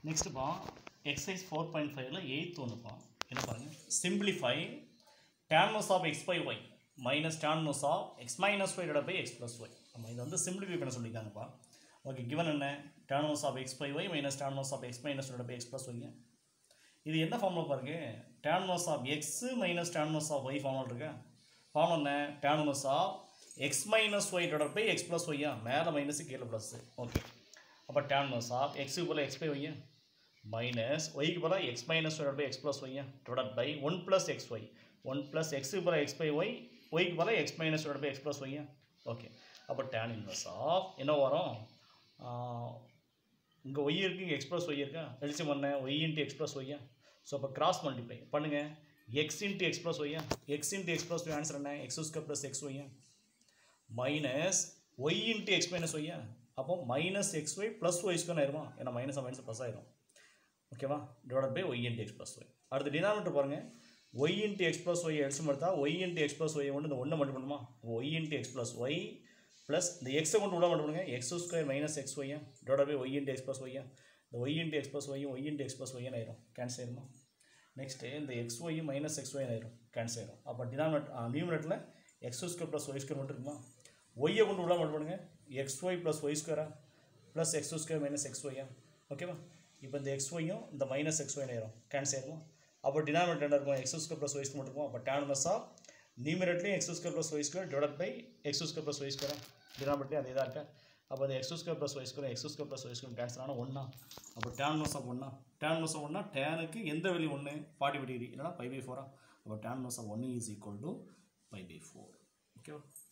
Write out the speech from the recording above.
நெக்ஸ்ட்டுப்பா exercise four point ஃபைவ்ல eight ஒன்றுப்பா என்ன பாருங்கள் simplify tan minus of X by Y minus tan minus of X minus Y by X plus Y நம்ம இதை வந்து சிம்பிளிஃபை பண்ண சொல்லியிருக்காங்கப்பா ஓகே கிவன் என்ன tan minus of X by Y minus tan minus of X minus Y by X plus Y இது என்ன formula பாருங்க tan minus of X minus tan minus of Y formula இருக்கா ஃபார்முலா என்ன tan minus of X minus Y divide by X plus ஒய்யா மேலே minus கீழே plus okay அப்போ டேன்மோஸ் of எக்ஸுக்கு போல எக்ஸ் பை ஒய்யா மைனஸ் ஒய்க்கு போல X minus Y by X plus ஒய்யா divide by one plus X Y one plus எக்ஸுக்கு போல எக்ஸ் பை ஒய் ஒய்க்கு போல X minus Y by X plus ஒய்யா ஓகே அப்போ டேன் இன்வர்ஸ் ஆஃப் என்ன வரும் இங்கே ஒய் இருக்குது இங்கே எக்ஸ் ப்ளஸ் ஒய் இருக்கா எல்சியம் பண்ண ஒய் இன்ட்டு எக்ஸ் ப்ளஸ் ஒய்யா ஸோ அப்போ கிராஸ் மல்டிப்ளை பண்ணுங்கள் எக்ஸ் இன்ட்டு எக்ஸ் ப்ளஸ் ஒய்யா X into X plus Y answer என்ன எக்ஸ் ஸ்கொயர் ப்ளஸ் எக்ஸ் ஒய்யா minus Y into X minus ஒய்யா அப்போ minus X Y plus Y square ஆயிருமா ஏன்னா மைனஸ் மைனஸ் ப்ளஸ் ஆயிரும் ஓகேவா divide by Y into X plus Y அடுத்து denominator பாருங்கள் Y into X plus Y LCM எடுத்தா Y into X plus Y கொண்டு இந்த ஒன்றை மட்டும் பண்ணுமா Y into X plus Y plus இந்த எக்ஸை கொண்டு உள்ள மட்டும் பண்ணுங்க எக்ஸ் ஸ்கொயர் மைனஸ் எக்ஸ் ஒய்யா divide by Y into X plus ஒய்யா இந்த ஒய் இன்ட்டு எக்ஸ் ப்ளஸ் ஒய்யும் ஒய் இன்ட்டு எக்ஸ் ப்ளஸ் ஒய்யன் ஆயிரும் கேன்சல் ஆயிருமா நெக்ஸ்ட்டு இந்த எக்ஸ் ஒய்யும் மைனஸ் எக்ஸ் ஒய் ஆயிரும் கேன்சல் ஆயிரும் அப்போ டினாமினேட் நியூமினேட்டில் X square plus Y square மட்டும் இருக்குமா ஒய்யை கொண்டு உள்ள மட்டும் பண்ணுங்க எக்ஸ் ஒய் ப்ளஸ் ஒய் ஸ்கொயரா plus X square minus X ஒய்யா ஓகேவா இப்போ இந்த எக்ஸ் ஒய்யும் இந்த மைனஸ் எக்ஸ் ஒய் ஆயிரும் கேன்சல் ஆயிருமா அப்போ டினாமினேட்டர் என்ன இருக்கும் X square plus Y square மட்டும் இருக்கும் அப்போ டேன் மஸ் ஆஃப் நியூமினேட்லையும் X square plus Y square divide by X square plus Y ஸ்கொயரா டினாமினேட்லையும் அதே தான் இருக்கா அப்போ அந்த X square plus Y square X square plus Y square cancel ஆனால் ஒன்றா அப்போ டேன் மஸ் ஆஃப் ஒன்றா டேன் மஸ் ஆஃப் ஒன்றா டேனுக்கு எந்த வெளி ஒன்று ஃபார்ட்டி ஃபைவ் டிகிரி இல்லைனா பை பை ஃபோரா அப்போ tan minus of one is equal to pi by four ஓகேவா